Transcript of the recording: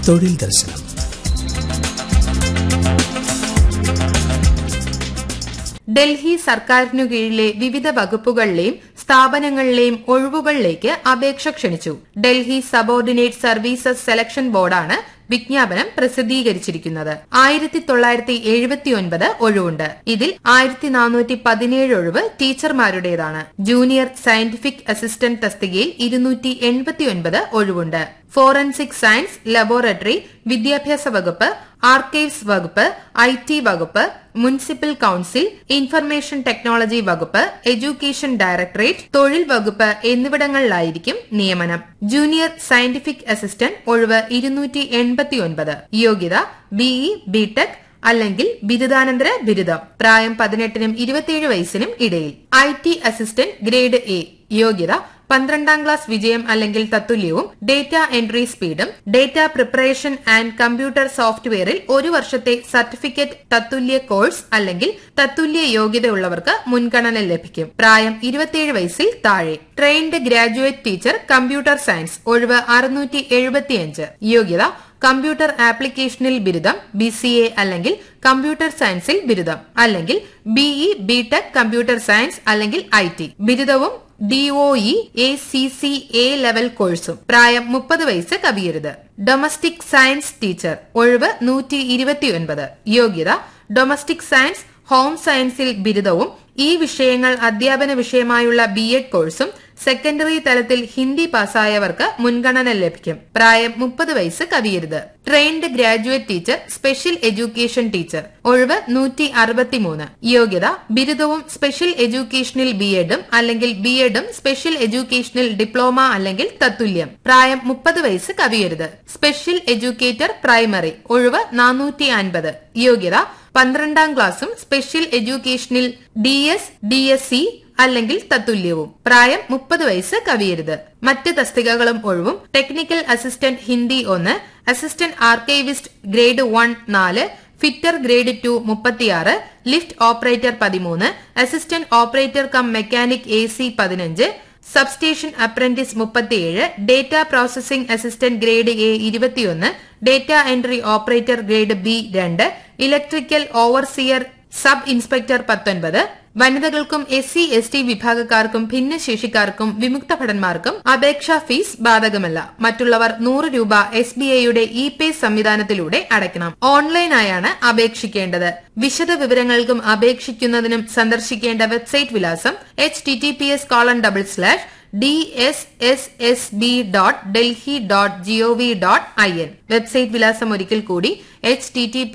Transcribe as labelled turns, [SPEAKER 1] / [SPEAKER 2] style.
[SPEAKER 1] തൊഴിൽ ദർശനം
[SPEAKER 2] ഡൽഹി സർക്കാരിനു കീഴിലെ വിവിധ വകുപ്പുകളിലെയും സ്ഥാപനങ്ങളിലെയും ഒഴിവുകളിലേക്ക് അപേക്ഷ ക്ഷണിച്ചു ഡൽഹി സബോർഡിനേറ്റ് സർവീസസ് സെലക്ഷൻ ബോർഡാണ് വിജ്ഞാപനം പ്രസിദ്ധീകരിച്ചിരിക്കുന്നത് ആയിരത്തി തൊള്ളായിരത്തി എഴുപത്തിയൊൻപത് ഒഴിവുണ്ട് ഇതിൽ ആയിരത്തി നാനൂറ്റി പതിനേഴ് ഒഴിവ് ടീച്ചർമാരുടേതാണ് ജൂനിയർ സയന്റിഫിക് അസിസ്റ്റന്റ് തസ്തികയിൽ ഇരുന്നൂറ്റി എൺപത്തിയൊൻപത് ഒഴിവുണ്ട് ഫോറൻസിക് സയൻസ് ലബോറട്ടറി വിദ്യാഭ്യാസ വകുപ്പ് ആർക്കൈവ്സ് വകുപ്പ് ഐ ടി വകുപ്പ് മുനിസിപ്പൽ കൌൺസിൽ ഇൻഫർമേഷൻ ടെക്നോളജി വകുപ്പ് എഡ്യൂക്കേഷൻ ഡയറക്ടറേറ്റ് തൊഴിൽ വകുപ്പ് എന്നിവിടങ്ങളിലായിരിക്കും നിയമനം ജൂനിയർ സയന്റിഫിക് അസിസ്റ്റന്റ് ഒഴിവ് ഇരുന്നൂറ്റി എൺപത്തിയൊൻപത് യോഗ്യത ബിഇ ബിടെക് അല്ലെങ്കിൽ ബിരുദാനന്തര ബിരുദം പ്രായം പതിനെട്ടിനും ഇരുപത്തിയേഴ് വയസ്സിനും ഇടയിൽ I T assistant grade A യോഗ്യത പന്ത്രണ്ടാം ക്ലാസ് വിജയം അല്ലെങ്കിൽ തത്തുല്യവും ഡേറ്റ എൻട്രി സ്പീഡും ഡേറ്റ പ്രിപ്പറേഷൻ ആൻഡ് കമ്പ്യൂട്ടർ സോഫ്റ്റ്വെയറിൽ ഒരു വർഷത്തെ സർട്ടിഫിക്കറ്റ് തത്തുല്യ കോഴ്സ് അല്ലെങ്കിൽ തത്തുല്യ യോഗ്യതയുള്ളവർക്ക് മുൻഗണന ലഭിക്കും പ്രായം ഇരുപത്തിയേഴ് വയസ്സിൽ താഴെ trained graduate teacher computer science ഒഴിവ് അറുന്നൂറ്റി എഴുപത്തിയഞ്ച് യോഗ്യത കമ്പ്യൂട്ടർ ആപ്ലിക്കേഷനിൽ ബിരുദം ബി സി എ അല്ലെങ്കിൽ കമ്പ്യൂട്ടർ സയൻസിൽ ബിരുദം അല്ലെങ്കിൽ ബിഇ ബിടെക് കമ്പ്യൂട്ടർ സയൻസ് അല്ലെങ്കിൽ ഐ ടി ബിരുദവും D O E A C C A level കോഴ്സും പ്രായം മുപ്പത് വയസ്സ് കവിയരുത് ഡൊമസ്റ്റിക് സയൻസ് ടീച്ചർ ഒഴിവ് നൂറ്റി ഇരുപത്തിയൊൻപത് യോഗ്യത ഡൊമസ്റ്റിക് സയൻസ് ഹോം സയൻസിൽ ബിരുദവും ഈ വിഷയങ്ങൾ അധ്യാപന വിഷയമായുള്ള ബി എഡ് കോഴ്സും സെക്കൻഡറി തലത്തിൽ ഹിന്ദി പാസ്സായവർക്ക് മുൻഗണന ലഭിക്കും പ്രായം മുപ്പത് വയസ്സ് കവിയരുത് trained graduate teacher special education teacher ഒഴിവ് നൂറ്റി അറുപത്തിമൂന്ന് യോഗ്യത ബിരുദവും സ്പെഷ്യൽ എഡ്യൂക്കേഷനിൽ ബി എഡും അല്ലെങ്കിൽ ബി എഡും സ്പെഷ്യൽ എഡ്യൂക്കേഷനിൽ ഡിപ്ലോമ അല്ലെങ്കിൽ തത്തുല്യം പ്രായം മുപ്പത് വയസ്സ് കവിയരുത് സ്പെഷ്യൽ എഡ്യൂക്കേറ്റർ പ്രൈമറി ഒഴിവ് നാനൂറ്റി അൻപത് യോഗ്യത പന്ത്രണ്ടാം ക്ലാസ്സും സ്പെഷ്യൽ എഡ്യൂക്കേഷനിൽ D S D S C അല്ലെങ്കിൽ തത്തുല്യവും പ്രായം മുപ്പത് വയസ്സ് കവിയരുത് മറ്റ് തസ്തികകളും ഒഴിവും ടെക്നിക്കൽ അസിസ്റ്റന്റ് ഹിന്ദി ഒന്ന് അസിസ്റ്റന്റ് ആർക്കൈവിസ്റ്റ് ഗ്രേഡ് വൺ നാല് ഫിറ്റർ ഗ്രേഡ് ടു മുപ്പത്തിയാറ് ലിഫ്റ്റ് ഓപ്പറേറ്റർ പതിമൂന്ന് assistant operator cum mechanic A C പതിനഞ്ച് സബ്സ്റ്റേഷൻ അപ്രന്റീസ് മുപ്പത്തിയേഴ് data processing assistant grade A ഇരുപത്തിയൊന്ന് data entry operator grade B രണ്ട് ഇലക്ട്രിക്കൽ ഓവർസിയർ സബ് ഇൻസ്പെക്ടർ പത്തൊൻപത് വനിതകൾക്കും S C S T വിഭാഗക്കാർക്കും ഭിന്നശേഷിക്കാർക്കും വിമുക്ത ഭടന്മാർക്കും അപേക്ഷാ ഫീസ് ബാധകമല്ല മറ്റുള്ളവർ നൂറ് രൂപ എസ് ബി ഐയുടെ ഇ പേ സംവിധാനത്തിലൂടെ അടയ്ക്കണം ഓൺലൈനായാണ് അപേക്ഷിക്കേണ്ടത് വിശദ വിവരങ്ങൾക്കും അപേക്ഷിക്കുന്നതിനും സന്ദർശിക്കേണ്ട വെബ്സൈറ്റ് വിലാസം H T T P S colon double slash D S S S B dot Delhi dot G O V dot I N website വിലാസം ഒരിക്കൽ കൂടി എച്ച് ടി ടി